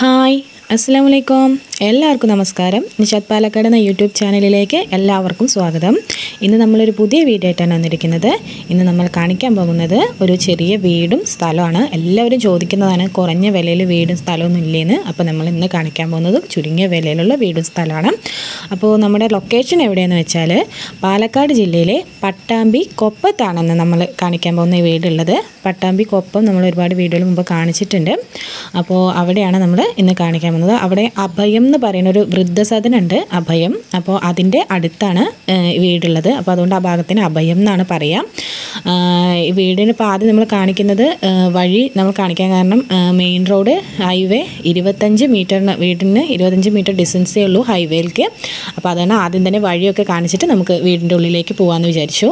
hi അസ്സാം വലൈക്കും എല്ലാവർക്കും നമസ്കാരം നിഷാദ് പാലക്കാട് എന്ന യൂട്യൂബ് ചാനലിലേക്ക് എല്ലാവർക്കും സ്വാഗതം ഇന്ന് നമ്മളൊരു പുതിയ വീഡിയോ ആയിട്ടാണ് വന്നിരിക്കുന്നത് ഇന്ന് നമ്മൾ കാണിക്കാൻ പോകുന്നത് ഒരു ചെറിയ വീടും സ്ഥലമാണ് എല്ലാവരും ചോദിക്കുന്നതാണ് കുറഞ്ഞ വിലയിൽ വീടും സ്ഥലമൊന്നും ഇല്ലേന്ന് അപ്പോൾ നമ്മൾ ഇന്ന് കാണിക്കാൻ പോകുന്നത് ചുരുങ്ങിയ വിലയിലുള്ള വീടും സ്ഥലമാണ് അപ്പോൾ നമ്മുടെ ലൊക്കേഷൻ എവിടെയെന്ന് വെച്ചാൽ പാലക്കാട് ജില്ലയിലെ പട്ടാമ്പി കൊപ്പത്താണെന്ന് നമ്മൾ കാണിക്കാൻ പോകുന്ന ഈ വീടുള്ളത് പട്ടാമ്പി കൊപ്പം നമ്മൾ ഒരുപാട് വീടുകൾ മുമ്പ് കാണിച്ചിട്ടുണ്ട് അപ്പോൾ അവിടെയാണ് നമ്മൾ ഇന്ന് കാണിക്കാൻ പോകുന്നത് അവിടെ അഭയം എന്ന് പറയുന്ന ഒരു വൃദ്ധസദനം ഉണ്ട് അഭയം അപ്പോൾ അതിൻ്റെ അടുത്താണ് ഏഹ്, ഈ വീടുള്ളത് അപ്പോൾ അതുകൊണ്ട് ആ ഭാഗത്തിന് അഭയം എന്നാണ് പറയുക ആഹ്, ഈ വീടിന് ഇപ്പോൾ ആദ്യം നമ്മൾ കാണിക്കുന്നത് ഏഹ്, വഴി നമ്മൾ കാണിക്കാൻ കാരണം മെയിൻ റോഡ് ഹൈവേ ഇരുപത്തഞ്ച് മീറ്ററിന് വീടിന് ഇരുപത്തഞ്ച് മീറ്റർ ഡിസ്റ്റൻസേ ഉള്ളൂ ഹൈവേയിലേക്ക് അപ്പോൾ അതാണ് ആദ്യം തന്നെ വഴിയൊക്കെ കാണിച്ചിട്ട് നമുക്ക് വീടിൻ്റെ ഉള്ളിലേക്ക് പോകാമെന്ന് വിചാരിച്ചു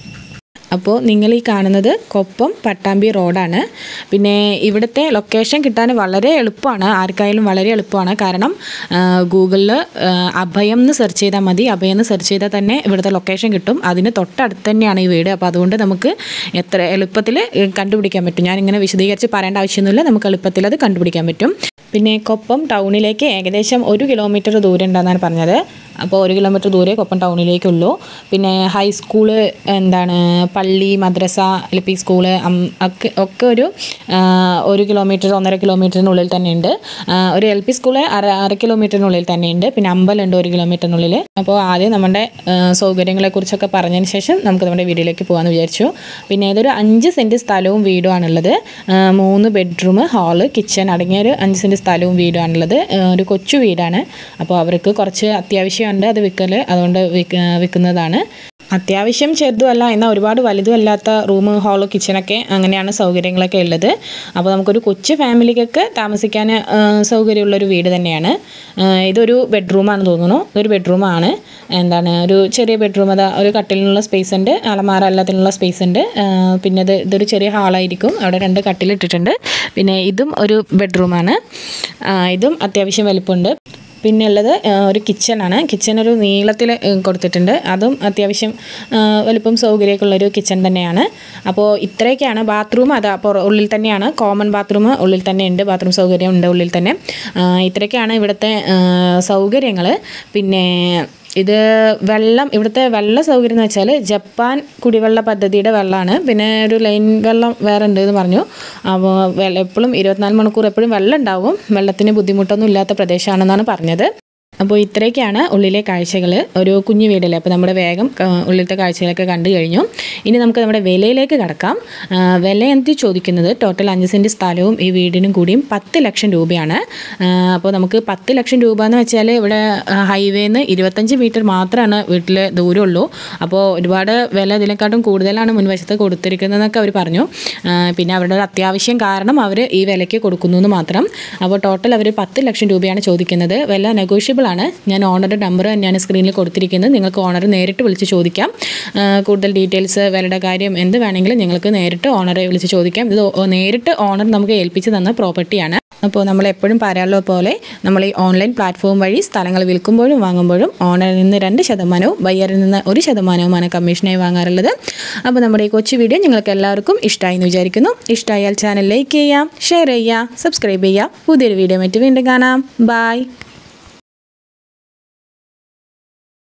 അപ്പോൾ നിങ്ങൾ ഈ കാണുന്നത് കൊപ്പം പട്ടാമ്പി റോഡാണ് പിന്നെ ഇവിടുത്തെ ലൊക്കേഷൻ കിട്ടാൻ വളരെ എളുപ്പമാണ് ആർക്കായാലും വളരെ എളുപ്പമാണ് കാരണം ഗൂഗിളിൽ അഭയം എന്ന് സെർച്ച് ചെയ്താൽ മതി അഭയം എന്ന് സെർച്ച് ചെയ്താൽ തന്നെ ഇവിടുത്തെ ലൊക്കേഷൻ കിട്ടും അതിന് തൊട്ടടുത്ത് തന്നെയാണ് ഈ വീട് അപ്പോൾ അതുകൊണ്ട് നമുക്ക് എത്ര എളുപ്പത്തിൽ കണ്ടുപിടിക്കാൻ പറ്റും ഞാനിങ്ങനെ വിശദീകരിച്ച് പറയേണ്ട ആവശ്യമൊന്നുമില്ല നമുക്ക് എളുപ്പത്തിൽ അത് കണ്ടുപിടിക്കാൻ പറ്റും പിന്നെ കൊപ്പം ടൗണിലേക്ക് ഏകദേശം ഒരു കിലോമീറ്റർ ദൂരം ഉണ്ടെന്നാണ് പറഞ്ഞത് അപ്പോൾ ഒരു കിലോമീറ്റർ ദൂരെ കൊപ്പം ടൗണിലേക്കുള്ളൂ പിന്നെ ഹൈസ്കൂള് എന്താണ് പള്ളി മദ്രസ എൽ പി സ്കൂള് അം- ഒക്കെ ഒക്കെ ഒരു ആ, ഒരു കിലോമീറ്റർ ഒന്നര കിലോമീറ്ററിനുള്ളിൽ തന്നെയുണ്ട് ആ, ഒരു എൽ പി സ്കൂള് അര അര കിലോമീറ്ററിനുള്ളിൽ തന്നെയുണ്ട് പിന്നെ അമ്പലമുണ്ട് ഒരു കിലോമീറ്ററിനുള്ളിൽ അപ്പോൾ ആദ്യം നമ്മുടെ ആ, സൗകര്യങ്ങളെക്കുറിച്ചൊക്കെ പറഞ്ഞതിന് ശേഷം നമുക്ക് നമ്മുടെ വീഡിയോയിലേക്ക് പോകാമെന്ന് വിചാരിച്ചു പിന്നെ ഇതൊരു അഞ്ച് സെൻറ്റ് സ്ഥലവും വീടുമാണുള്ളത് ആ, മൂന്ന് ബെഡ്റൂം ഹാള് കിച്ചൺ അടങ്ങിയ ഒരു അഞ്ച് സെൻറ്റ് സ്ഥലവും വീടുമാണുള്ളത് ആ, ഒരു കൊച്ചു വീടാണ് അപ്പോൾ അവർക്ക് കുറച്ച് അത്യാവശ്യമുണ്ട് അത് വിൽക്കൽ അതുകൊണ്ട് വിൽക്ക വിൽക്കുന്നതാണ് അത്യാവശ്യം ചെറുതുമല്ല എന്നാൽ ഒരുപാട് വലുതുമല്ലാത്ത റൂം ഹാള് കിച്ചണൊക്കെ അങ്ങനെയാണ് സൗകര്യങ്ങളൊക്കെ ഉള്ളത് അപ്പോൾ നമുക്കൊരു കൊച്ചു ഫാമിലിക്കൊക്കെ താമസിക്കാൻ ആ, സൗകര്യമുള്ളൊരു വീട് തന്നെയാണ് ആ, ഇതൊരു ബെഡ്റൂമാണെന്ന് തോന്നുന്നു ഇതൊരു ബെഡ്റൂമാണ് എന്താണ് ഒരു ചെറിയ ബെഡ്റൂം അതാ ഒരു കട്ടിലിനുള്ള സ്പേസ് ഉണ്ട് അലമാര എല്ലാത്തിനുള്ള സ്പേസ് ഉണ്ട് ആ, പിന്നെ ഇത് ഇതൊരു ചെറിയ ഹാളായിരിക്കും അവിടെ രണ്ട് കട്ടിലിട്ടിട്ടുണ്ട് പിന്നെ ഇതും ഒരു ബെഡ്റൂമാണ് ആ, ഇതും അത്യാവശ്യം വലിപ്പമുണ്ട് പിന്നെ ഉള്ളത് ആ, ഒരു കിച്ചണാണ് കിച്ചൺ ഒരു നീളത്തിൽ കൊടുത്തിട്ടുണ്ട് അതും അത്യാവശ്യം ആ, വലിപ്പം സൗകര്യമൊക്കെ ഉള്ളൊരു കിച്ചൺ തന്നെയാണ് അപ്പോൾ ഇത്രയൊക്കെയാണ് ബാത്റൂം അത് അപ്പോൾ ഉള്ളിൽ തന്നെയാണ് കോമൺ ബാത്റൂം ഉള്ളിൽ തന്നെ ഉണ്ട് ബാത്റൂം സൗകര്യം ഉണ്ട് ഉള്ളിൽ തന്നെ ആ, ഇത്രയൊക്കെയാണ് ഇവിടുത്തെ സൗകര്യങ്ങൾ പിന്നെ ഇത് വെള്ളം ഇവിടുത്തെ വെള്ള സൗകര്യം എന്ന് വെച്ചാൽ ജപ്പാൻ കുടിവെള്ള പദ്ധതിയുടെ വെള്ളമാണ് പിന്നെ ഒരു ലൈൻ വെള്ളം വേറെ ഉണ്ട് എന്ന് പറഞ്ഞു അപ്പോൾ വെള്ളം എപ്പോഴും ഇരുപത്തിനാല് മണിക്കൂർ എപ്പോഴും വെള്ളം ഉണ്ടാവും വെള്ളത്തിന് ബുദ്ധിമുട്ടൊന്നും ഇല്ലാത്ത പ്രദേശമാണെന്നാണ് പറഞ്ഞത് അപ്പോൾ ഇത്രയൊക്കെയാണ് ഉള്ളിലെ കാഴ്ചകൾ ഒരു കുഞ്ഞു വീടല്ലേ അപ്പോൾ നമ്മുടെ വേഗം ആ, ഉള്ളിലത്തെ കാഴ്ചകളൊക്കെ കണ്ടു കഴിഞ്ഞു ഇനി നമുക്ക് നമ്മുടെ വിലയിലേക്ക് കടക്കാം ആ, വില എന്ത് ചോദിക്കുന്നത് ടോട്ടൽ അഞ്ച് സെൻറ്റ് സ്ഥലവും ഈ വീടിനും കൂടിയും പത്ത് ലക്ഷം രൂപയാണ് ആ, അപ്പോൾ നമുക്ക് പത്ത് ലക്ഷം രൂപ എന്ന് വെച്ചാൽ ഇവിടെ ഹൈവേന്ന് ഇരുപത്തഞ്ച് മീറ്റർ മാത്രമാണ് വീട്ടിൽ ദൂരമുള്ളൂ അപ്പോൾ ഒരുപാട് വില ഇതിനെക്കാട്ടും കൂടുതലാണ് മുൻവശത്ത് കൊടുത്തിരിക്കുന്നതെന്നൊക്കെ അവർ പറഞ്ഞു ആ, പിന്നെ അവരുടെ ഒരു അത്യാവശ്യം കാരണം അവർ ഈ വിലയ്ക്ക് കൊടുക്കുന്നു എന്ന് മാത്രം അപ്പോൾ ടോട്ടൽ അവർ പത്ത് ലക്ഷം രൂപയാണ് ചോദിക്കുന്നത് വില നെഗോഷ്യബിൾ ആണ് ഞാൻ ഓണറുടെ നമ്പർ തന്നെയാണ് സ്ക്രീനിൽ കൊടുത്തിരിക്കുന്നത് നിങ്ങൾക്ക് ഓണർ നേരിട്ട് വിളിച്ച് ചോദിക്കാം ആ, കൂടുതൽ ഡീറ്റെയിൽസ് വിലയുടെ കാര്യം എന്ത് വേണമെങ്കിലും നിങ്ങൾക്ക് നേരിട്ട് ഓണറെ വിളിച്ച് ചോദിക്കാം ഇത് ഓ- നേരിട്ട് ഓണർ നമുക്ക് ഏൽപ്പിച്ച് തന്ന പ്രോപ്പർട്ടിയാണ് അപ്പോൾ നമ്മൾ എപ്പോഴും പറയാനുള്ള പോലെ നമ്മൾ ഈ ഓൺലൈൻ പ്ലാറ്റ്ഫോം വഴി സ്ഥലങ്ങൾ വിൽക്കുമ്പോഴും വാങ്ങുമ്പോഴും ഓണറിൽ നിന്ന് രണ്ട് ശതമാനവും ബയ്യറിൽ നിന്ന് ഒരു ശതമാനവുമാണ് കമ്മീഷനായി വാങ്ങാറുള്ളത് അപ്പോൾ നമ്മുടെ ഈ കൊച്ചു വീഡിയോ നിങ്ങൾക്ക് എല്ലാവർക്കും ഇഷ്ടമായി എന്ന് വിചാരിക്കുന്നു ഇഷ്ടമായാൽ ചാനൽ ലൈക്ക് ചെയ്യാം ഷെയർ ചെയ്യുക സബ്സ്ക്രൈബ് ചെയ്യുക പുതിയൊരു വീഡിയോ മറ്റ് വീണ്ടും കാണാം ബായ്